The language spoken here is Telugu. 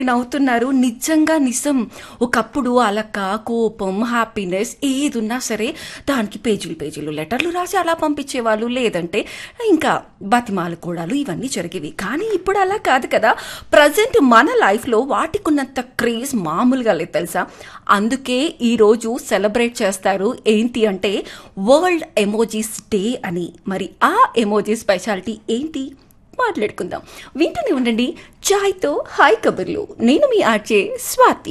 నవ్వుతున్నారు నిజంగా నిజం ఒకప్పుడు అలక కోపం హ్యాపీనెస్ ఏదున్నా సరే దానికి పేజీలు పేజీలు లెటర్లు రాసి అలా పంపించేవాళ్ళు లేదంటే ఇంకా బతిమాలుకోవడాలు ఇవన్నీ జరిగేవి కానీ ఇప్పుడు అలా కాదు కదా ప్రజెంట్ మన లైఫ్లో వాటికున్నంత క్రేజ్ మామూలుగా లేదు తెలుసా అందుకే ఈరోజు సెలబ్రేట్ చేస్తారు ఏంటి అంటే వరల్డ్ ఎమోజీస్ డే అని మరి ఆ ఎమోజీ స్పెషాలిటీ ఏంటి మాట్లాడుకుందాం వింటూనే ఉండండి చాయ్తో హాయ్ కబుర్లు నేను మీ ఆర్జే స్వాతి